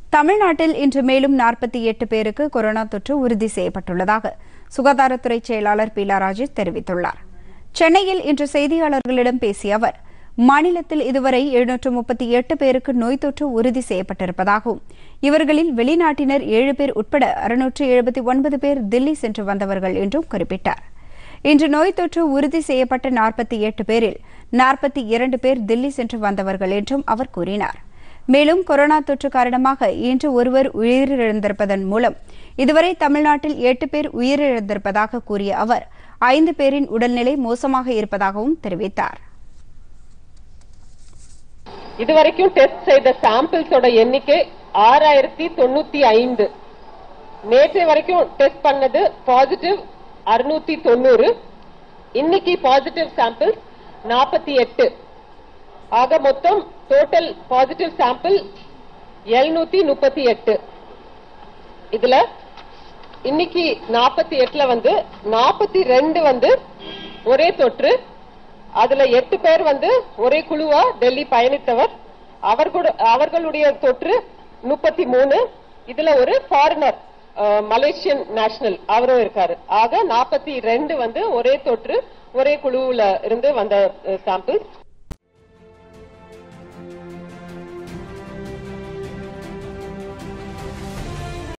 தமிழ்நாட்டில் இன்று மேலும் நாற்பத்தி எட்டு பேருக்கு கொரோனா தொற்று உறுதி செய்யப்பட்டுள்ளதாக சுகாதாரத்துறை செயலாளர் பீலா ராஜேஷ் தெரிவித்துள்ளார் சென்னையில் இன்று செய்தியாளர்களிடம் பேசிய அவர் மாநிலத்தில் இதுவரை எழுநூற்று முப்பத்தி எட்டு பேருக்கு நோய் தொற்று உறுதி செய்யப்பட்டிருப்பதாகவும் இவர்களில் வெளிநாட்டினர் ஏழு பேர் உட்பட அறுநூற்று எழுபத்தி ஒன்பது பேர் தில்லி சென்று வந்தவர்கள் என்றும் குறிப்பிட்டார் இன்று நோய் தொற்று உறுதி செய்யப்பட்ட நாற்பத்தி எட்டு பேரில் நாற்பத்தி இரண்டு பேர் தில்லி சென்று வந்தவர்கள் என்றும் அவர் கூறினார் மேலும் கொரோனா தொற்று காரணமாக இன்று ஒருவர் உயிரிழந்திருப்பதன் மூலம் இதுவரை தமிழ்நாட்டில் எட்டு பேர் உயிரிழந்திருப்பதாக கூறிய அவர் ஐந்து பேரின் உடல்நிலை மோசமாக இருப்பதாகவும் தெரிவித்தார் இதுவரைக்கும் டெஸ்ட் செய்த சாம்பிள்ஸோட எண்ணிக்கை ஆறாயிரத்தி தொண்ணூத்தி ஐந்து நேற்று வரைக்கும் டெஸ்ட் பண்ணது பாசிட்டிவ் அறுநூத்தி தொண்ணூறு இன்னைக்கு பாசிட்டிவ் சாம்பிள் நாற்பத்தி எட்டு ஆக மொத்தம் டோட்டல் பாசிட்டிவ் சாம்பிள் எழுநூத்தி முப்பத்தி எட்டு இதுல இன்னைக்கு நாற்பத்தி எட்டுல வந்து நாற்பத்தி ரெண்டு வந்து ஒரே தொற்று அதுல எட்டு பேர் வந்து ஒரே குழுவா டெல்லி பயணித்தவர் அவர்களு அவர்களுடைய தொற்று முப்பத்தி மூணு இதுல ஒரு ஃபாரினர் மலேசியன் நேஷனல் அவரும் இருக்காரு ஆக நாற்பத்தி ரெண்டு வந்து ஒரே தொற்று ஒரே குழுவுல இருந்து வந்த சாம்பிள்ஸ்